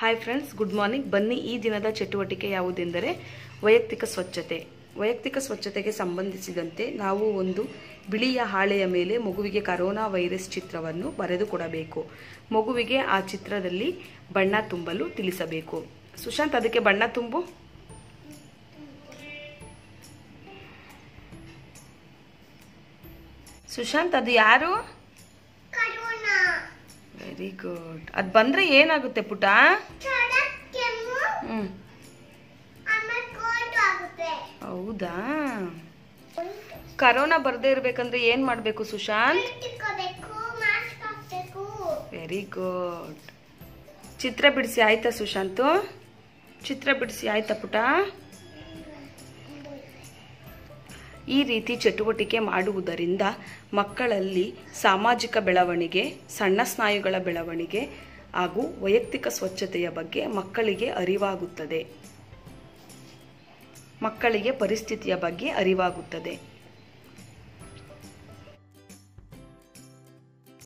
hi friends good morning ಬನ್ನಿ ಈ ದಿನದ ಚಟುವಟಿಕೆ ಯಾವುದೆಂದರೆ ವೈಯಕ್ತಿಕ ಸ್ವಚ್ಛತೆ ವೈಯಕ್ತಿಕ ಸ್ವಚ್ಛತೆಗೆ ಸಂಬಂಧಿಸಿದಂತೆ ನಾವು ಒಂದು ಬಿಳಿಯ ಹಾಳೆಯ ಮೇಲೆ ಮಗುವಿಗೆ ಕರೋನಾ ವೈರಸ್ ಚಿತ್ರವನ್ನು ಬರೆದು ಕೊಡಬೇಕು ಮಗುವಿಗೆ ಆ ಚಿತ್ರದಲ್ಲಿ ಬಣ್ಣ ತುಂಬಲು ತಿಳಿಸಬೇಕು ಸುಶಾಂತ್ ಅದಕ್ಕೆ ಬಣ್ಣ ತುಂಬು ಸುಶಾಂತ್ ಅದು ಯಾರು ಕರೋನಾ ವೆರಿ ಗುಡ್ ಅದು ಬಂದ್ರೆ ಏನಾಗುತ್ತೆ ಪುಟ ಜ್ವರ ಕೆಮ್ಮು ಹ್ಮ್ ಆಮೇಲೆ ಕೋಲ್ಡ್ ಆಗುತ್ತೆ ಹೌದಾ ಕರೋನಾ ಬರ್ದೇ ಇರ್ಬೇಕಂದ್ರೆ ಏನ್ ಮಾಡ್ಬೇಕು ಸುಶಾಂತ್ ಇಟ್ಕೋಬೇಕು ಮಾಸ್ಕ್ ಹಾಕ್ಬೇಕು ವೆರಿ ಗುಡ್ ಚಿತ್ರ ಬಿಡಿಸಿ ಆಯ್ತಾ ಸುಶಾಂತು ಚಿತ್ರ ಬಿಡಿಸಿ ಆಯ್ತಾ ಪುಟ ಈ ರೀತಿ ಚಟುವಟಿಕೆ ಮಾಡುವುದರಿಂದ ಮಕ್ಕಳಲ್ಲಿ ಸಾಮಾಜಿಕ ಬೆಳವಣಿಗೆ ಸಣ್ಣ ಸ್ನಾಯುಗಳ ಬೆಳವಣಿಗೆ ಹಾಗೂ ವೈಯಕ್ತಿಕ ಸ್ವಚ್ಛತೆಯ ಬಗ್ಗೆ ಮಕ್ಕಳಿಗೆ ಅರಿವಾಗುತ್ತದೆ ಮಕ್ಕಳಿಗೆ ಪರಿಸ್ಥಿತಿಯ ಬಗ್ಗೆ ಅರಿವಾಗುತ್ತದೆ